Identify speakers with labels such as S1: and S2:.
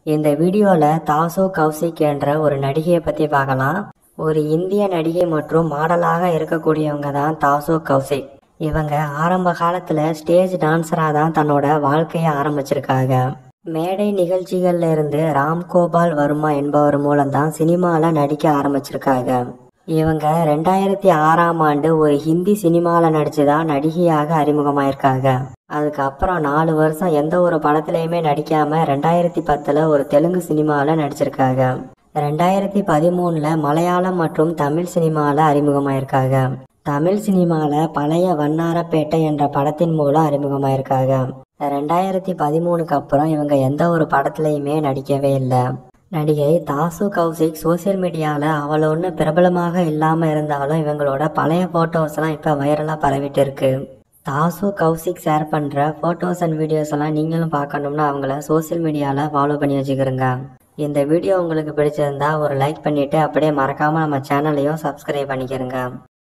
S1: இந்த வீடியோவில் தாசு கௌசிக் என்ற ஒரு நடிகையை பற்றி பார்க்கலாம் ஒரு இந்திய நடிகை மற்றும் மாடலாக இருக்கக்கூடியவங்க தான் தாசு கௌசிக் இவங்க ஆரம்ப காலத்தில் ஸ்டேஜ் டான்ஸராக தான் தன்னோட வாழ்க்கையை ஆரம்பிச்சிருக்காங்க மேடை நிகழ்ச்சிகள்ல இருந்து ராம்கோபால் வர்மா என்பவர் மூலம் தான் சினிமாவில் நடிக்க ஆரம்பிச்சிருக்காங்க இவங்க ரெண்டாயிரத்தி ஆறாம் ஆண்டு ஒரு ஹிந்தி சினிமாவில் நடிச்சு தான் நடிகையாக அறிமுகமாயிருக்காங்க அதுக்கப்புறம் நாலு வருஷம் எந்த ஒரு படத்துலையுமே நடிக்காம ரெண்டாயிரத்தி பத்தில் ஒரு தெலுங்கு சினிமாவில் நடிச்சிருக்காங்க ரெண்டாயிரத்தி பதிமூணில் மலையாளம் மற்றும் தமிழ் சினிமாவில் அறிமுகமாயிருக்காங்க தமிழ் சினிமாவில் பழைய வண்ணாரப்பேட்டை என்ற படத்தின் மூலம் அறிமுகமாயிருக்காங்க ரெண்டாயிரத்தி பதிமூணுக்கு அப்புறம் இவங்க எந்த ஒரு படத்துலையுமே நடிக்கவே இல்லை நடிகை தாசு கௌசிக் சோசியல் மீடியாவில் அவள் ஒன்று பிரபலமாக இல்லாமல் இருந்தாலும் இவங்களோட பழைய ஃபோட்டோஸ்லாம் இப்போ வைரலாக பரவிட்டு இருக்கு தாசு கௌசிக் ஷேர் பண்ணுற ஃபோட்டோஸ் அண்ட் வீடியோஸ் எல்லாம் நீங்களும் பார்க்கணும்னா அவங்கள சோசியல் மீடியாவில் ஃபாலோ பண்ணி வச்சுக்கிறோங்க இந்த வீடியோ உங்களுக்கு பிடிச்சிருந்தா ஒரு லைக் பண்ணிவிட்டு அப்படியே மறக்காமல் நம்ம சேனலையும் சப்ஸ்கிரைப் பண்ணிக்கிறங்க